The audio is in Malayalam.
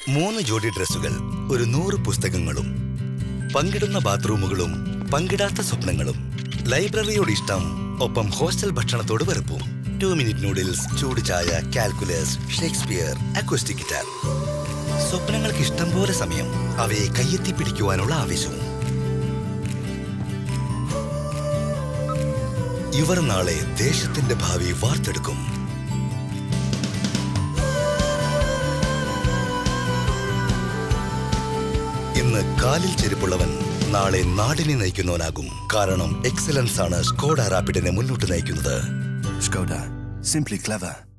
മൂന്ന് ജോഡി ഡ്രസ്സുകൾ ഒരു നൂറ് പുസ്തകങ്ങളും പങ്കിടുന്ന ബാത്റൂമുകളും പങ്കിടാത്ത സ്വപ്നങ്ങളും ലൈബ്രറിയോട് ഇഷ്ടം ഒപ്പം ഹോസ്റ്റൽ ഭക്ഷണത്തോട് വെറുപ്പും ടു മിനിറ്റ് നൂഡിൽസ് ചൂട് ചായ കാൽക്കുലസ് ഷേക്സ്പിയർ അക്വസ്റ്റിക് ഗിറ്റാർ സ്വപ്നങ്ങൾക്ക് ഇഷ്ടം പോലെ സമയം അവയെ കയ്യെത്തി പിടിക്കുവാനുള്ള ആവേശവും ഇവർ നാളെ ദേശത്തിന്റെ ഭാവി വാർത്തെടുക്കും ഇന്ന് കാലിൽ ചെരുപ്പുള്ളവൻ നാളെ നാടിനെ നയിക്കുന്നവനാകും കാരണം എക്സലൻസ് ആണ് സ്കോഡ റാപ്പിഡിനെ മുന്നോട്ട് നയിക്കുന്നത് Skoda. Simply clever.